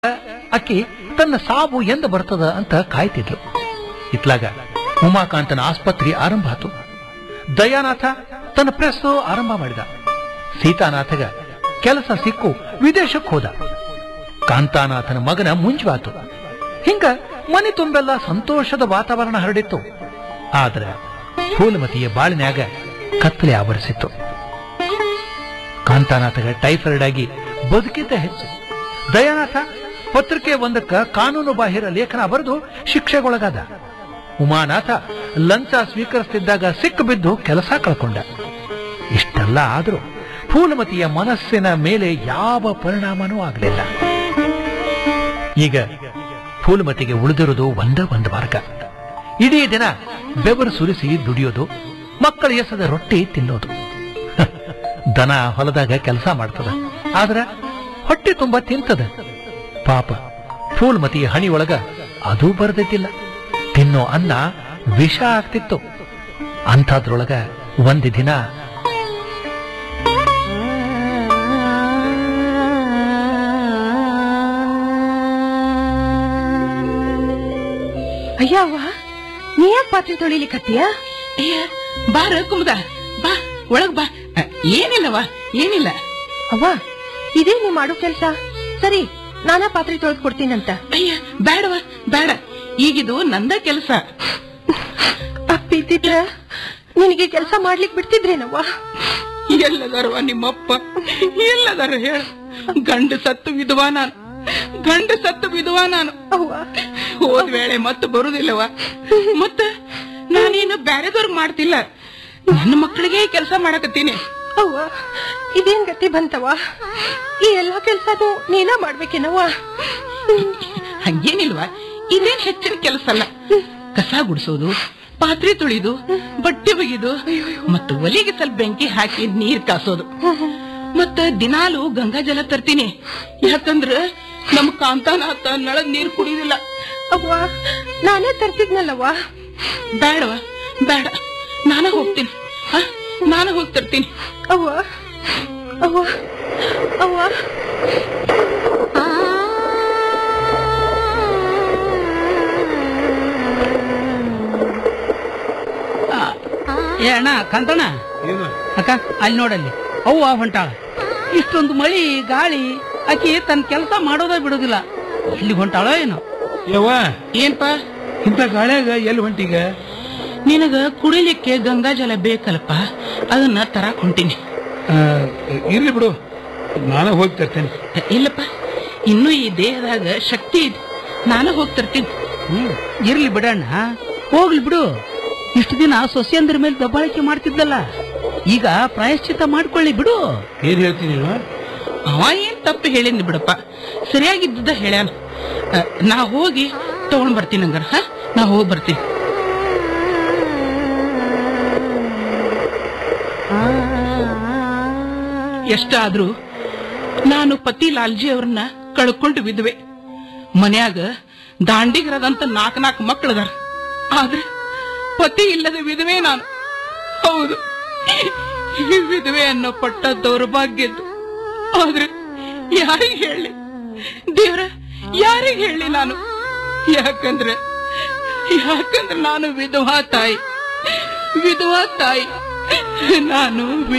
ಅಕ್ಕಿ ತನ್ನ ಸಾವು ಎಂದ ಬರ್ತದ ಅಂತ ಕಾಯ್ತಿದ್ಲು ಇತ್ಲಾಗ ಉಮಾಕಾಂತನ ಆಸ್ಪತ್ರೆ ಆರಂಭ ಆತು ದಯಾನಾಥ ತನ್ನ ಪ್ರೆಸ್ ಆರಂಭ ಮಾಡಿದ ಸೀತಾನಾಥಗ ಕೆಲಸ ಸಿಕ್ಕು ವಿದೇಶಕ್ಕೆ ಹೋದ ಕಾಂತಾನಾಥನ ಮಗನ ಮುಂಜವಾತು ಹಿಂಗ ಮನೆ ತುಂಬೆಲ್ಲ ಸಂತೋಷದ ವಾತಾವರಣ ಹರಡಿತ್ತು ಆದ್ರ ಫೂಲಮತಿಯ ಬಾಳಿನ್ಯಾಗ ಕತ್ತಲೆ ಆವರಿಸಿತ್ತು ಕಾಂತಾನಾಥಗ ಟೈಫಾಯ್ಡ್ ಆಗಿ ಬದುಕಿದ್ದ ಹೆಚ್ಚು ದಯಾನಾಥ ಪತ್ರಿಕೆ ಒಂದಕ್ಕ ಕಾನೂನು ಬಾಹಿರ ಲೇಖನ ಬರೆದು ಶಿಕ್ಷೆಗೊಳಗಾದ ಉಮಾನಾಥ ಲಂಚ ಸ್ವೀಕರಿಸುತ್ತಿದ್ದಾಗ ಸಿಕ್ಕು ಬಿದ್ದು ಕೆಲಸ ಕಳ್ಕೊಂಡ ಇಷ್ಟೆಲ್ಲ ಆದರೂ ಫೂಲಮತಿಯ ಮನಸ್ಸಿನ ಮೇಲೆ ಯಾವ ಪರಿಣಾಮನೂ ಆಗಲಿಲ್ಲ ಈಗ ಫೂಲಮತಿಗೆ ಉಳಿದಿರುವುದು ಒಂದ ಒಂದು ಮಾರ್ಗ ಇಡೀ ದಿನ ಬೆವರು ಸುರಿಸಿ ದುಡಿಯೋದು ಮಕ್ಕಳ ಎಸದ ರೊಟ್ಟಿ ತಿನ್ನೋದು ದನ ಹೊಲದಾಗ ಕೆಲಸ ಮಾಡ್ತದ ಆದ್ರ ಹೊಟ್ಟೆ ತುಂಬಾ ತಿಂತದ ಪಾಪ ಫೂಲ್ಮತಿಯ ಹಣಿ ಒಳಗ ಅದೂ ಬರದಿದ್ದಿಲ್ಲ ತಿನ್ನೋ ಅನ್ನ ವಿಷ ಆಗ್ತಿತ್ತು ಅಂಥದ್ರೊಳಗ ಒಂದು ದಿನ ಅಯ್ಯವ್ವ ನೀ ಯಾಕೆ ಪಾತ್ರೆ ತೊಳಿಲಿಕತ್ತೀಯ ಅಯ್ಯ ಬಾರ ಕುಮದ ಬಾ ಒಳಗ್ ಬಾ ಅ, ಏನಿಲ್ಲವ ಏನಿಲ್ಲ ಅವ್ವ ಇದೇ ನೀ ಮಾಡೋ ಕೆಲ್ಸ ಸರಿ ನಾನಾ ಪಾತ್ರೆ ತೊಳೆದು ಕೊಡ್ತೀನಂತ ಅಯ್ಯ ಬೇಡವ ಬೇಡ ಈಗಿದು ನಂದ ಕೆಲಸ ಅಪ್ಪಿದ್ದಿದ್ರ ನಿನಗೆ ಕೆಲಸ ಮಾಡ್ಲಿಕ್ ಬಿಡ್ತಿದ್ರೇನವ್ವ ಎಲ್ಲದಾರವ ನಿಮ್ಮಪ್ಪ ಎಲ್ಲದಾರ ಹೇಳ ಗಂಡು ಸತ್ತು ವಿಧವಾ ನಾನು ಗಂಡು ಸತ್ತು ವಿಧವಾ ನಾನು ಅವ್ವ ಹೋದ ವೇಳೆ ಮತ್ತೆ ಬರುದಿಲ್ಲವ ಮತ್ತ ನಾನೇನು ಬ್ಯಾರೆದವ್ರಿಗೆ ಮಾಡ್ತಿಲ್ಲ ನನ್ನ ಮಕ್ಕಳಿಗೆ ಕೆಲಸ ಮಾಡಕತ್ತೀನಿ ಅವ್ವ ಇದೇನ್ ಗತಿ ಬಂತವ್ವ ಈ ಎಲ್ಲಾ ಕೆಲ್ಸನೂ ನೀನ ಮಾಡ್ಬೇಕೇನವ್ವ ಹಂಗೇನಿಲ್ವಾ ಇದೇನ್ ಹೆಚ್ಚಿನ ಕೆಲಸ ಅಲ್ಲ ಕಸ ಗುಡಿಸೋದು ಪಾತ್ರೆ ತೊಳಿದು ಬಟ್ಟೆ ಒಗಿದು ಮತ್ತು ಒಲೆಗೆ ಸ್ವಲ್ಪ ಬೆಂಕಿ ಹಾಕಿ ನೀರ್ ಕಾಸೋದು ಮತ್ತ ದಿನಾಲು ಗಂಗಾ ಜಲ ತರ್ತೀನಿ ಯಾಕಂದ್ರ ನಮ್ ಕಾಂತಾನಾಥ ನಳದ್ ನೀರ್ ಕುಡಿಯೋದಿಲ್ಲ ಅವ್ವ ನಾನೇ ತರ್ತಿದ್ನಲ್ಲವ್ವ ಬೇಡವ ಬೇಡ ನಾನ ಹೋಗ್ತೀನಿ ಹ? ನಾನ ಹೋಗಿ ತರ್ತೀನಿ ಅವ್ವ ಅವ್ವ ಅವ್ವ ಏ ಅಣ್ಣ ಕಂತಣ್ಣ ಅಕ್ಕ ಅಲ್ಲಿ ನೋಡಲ್ಲಿ ಅವ್ವ ಹೊಂಟಾಳ ಇಷ್ಟೊಂದು ಮಳಿ ಗಾಳಿ ಆಕಿ ತನ್ನ ಕೆಲಸ ಮಾಡೋದೇ ಬಿಡೋದಿಲ್ಲ ಎಲ್ಲಿ ಹೊಂಟಾಳ ಏನು ಯವ್ವ ಏನ್ಪಾ ಇಂಥ ಗಾಳ್ಯಾಗ ಎಲ್ಲಿ ಹೊಂಟೀಗ ನಿನಗ ಕುಡಿಲಿಕ್ಕೆ ಗಂಗಾ ಜಲ ಬೇಕಲ್ಪ ಅದನ್ನ ತರಾಕ್ ಹೊಂಟೀನಿ ಆ, ಇರ್ಲಿ ಬಿಡು ನಾನು ಹೋಗಿ ತರ್ತೇನೆ ಇಲ್ಲಪ್ಪ ಇನ್ನು ಈ ದೇಹದಾಗ ಶಕ್ತಿ ಇದೆ ನಾನು ಹೋಗಿ ತರ್ತೀನಿ ಹ್ಮ್ ಇರ್ಲಿ ಬಿಡಣ್ಣ ಹೋಗ್ಲಿ ಬಿಡು ಇಷ್ಟು ದಿನ ಸೊಸೆಯಂದ್ರ ಮೇಲೆ ದಬ್ಬಾಳಿಕೆ ಮಾಡ್ತಿದ್ದಲ್ಲ ಈಗ ಪ್ರಾಯಶ್ಚಿತ್ತ ಮಾಡ್ಕೊಳ್ಳಿ ಬಿಡು ಏನ್ ಹೇಳ್ತೀನಿ ನೀನು ಅವ ಏನ್ ತಪ್ಪು ಹೇಳಿದ್ನಿ ಬಿಡಪ್ಪ ಸರಿಯಾಗಿದ್ದ ಹೇಳ್ಯಾನ ಅ, ನಾ ಹೋಗಿ ತಗೊಂಡ್ ಬರ್ತೀನಿ ಹಂಗಾರ ಹ ನಾ ಹೋಗಿ ಬರ್ತೀನಿ ಎಷ್ಟಾದ್ರೂ ನಾನು ಪತಿ ಲಾಲ್ಜಿ ಅವ್ರನ್ನ ಕಳ್ಕೊಂಡು ವಿಧವೆ ಮನ್ಯಾಗ ದಾಂಡಿಗರದಂತ ನಾಲ್ಕು ನಾಲ್ಕು ಮಕ್ಕಳದಾರ ಆದ್ರೆ ಪತಿ ಇಲ್ಲದ ವಿಧವೆ ನಾನು ಹೌದು ಈ ವಿಧವೆ ಅನ್ನೋ ಪಟ್ಟ ದೌರ್ಭಾಗ್ಯದ್ದು ಆದ್ರೆ ಯಾರಿಗೆ ಹೇಳಿ ದೇವ್ರ ಯಾರಿಗೆ ಹೇಳಿ ನಾನು ಯಾಕಂದ್ರೆ ಯಾಕಂದ್ರೆ ನಾನು ವಿಧವಾ ತಾಯಿ ವಿಧವಾ ತಾಯಿ ನಾನು